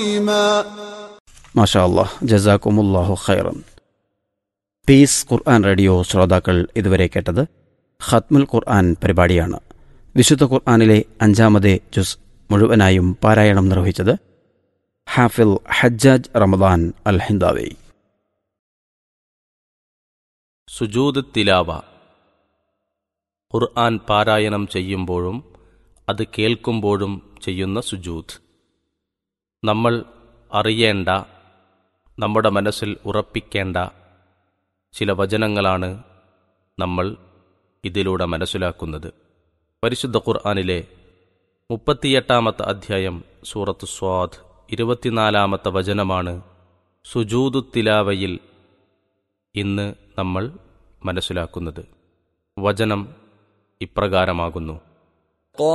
മാഷാ അല്ലാഹ് ജസാക്കുമുല്ലാഹു ഖൈറൻ പീസ് ഖുർആൻ റേഡിയോ ശ്രോതാക്കൾ ഇതുവരെ കേട്ടത് ഖത്മുൽ ഖുർആൻ പരിപാടിയാണ് വിശുദ്ധ ഖുർആനിലെ അഞ്ചാമതേ ജുസ് മുഴുവനായും പാരായണം നിർവഹിച്ചത് ഹാഫിൽ ഹജ്ജാജ് റമദാൻ അൽ ഹിന്ദാവി സുജൂദ് തിലാവ ഖുർആൻ പാരായണം ചെയ്യുമ്പോഴും അത് കേൾക്കുമ്പോഴും ചെയ്യുന്ന സുജൂദ് നമ്മൾ അറിയേണ്ട നമ്മുടെ മനസ്സിൽ ഉറപ്പിക്കേണ്ട ചില വചനങ്ങളാണ് നമ്മൾ ഇതിലൂടെ മനസ്സിലാക്കുന്നത് പരിശുദ്ധ ഖുർആനിലെ മുപ്പത്തിയെട്ടാമത്തെ അധ്യായം സൂറത്ത് സ്വാദ് ഇരുപത്തിനാലാമത്തെ വചനമാണ് സുജൂദു തിലാവയിൽ ഇന്ന് നമ്മൾ മനസ്സിലാക്കുന്നത് വചനം ഇപ്രകാരമാകുന്നു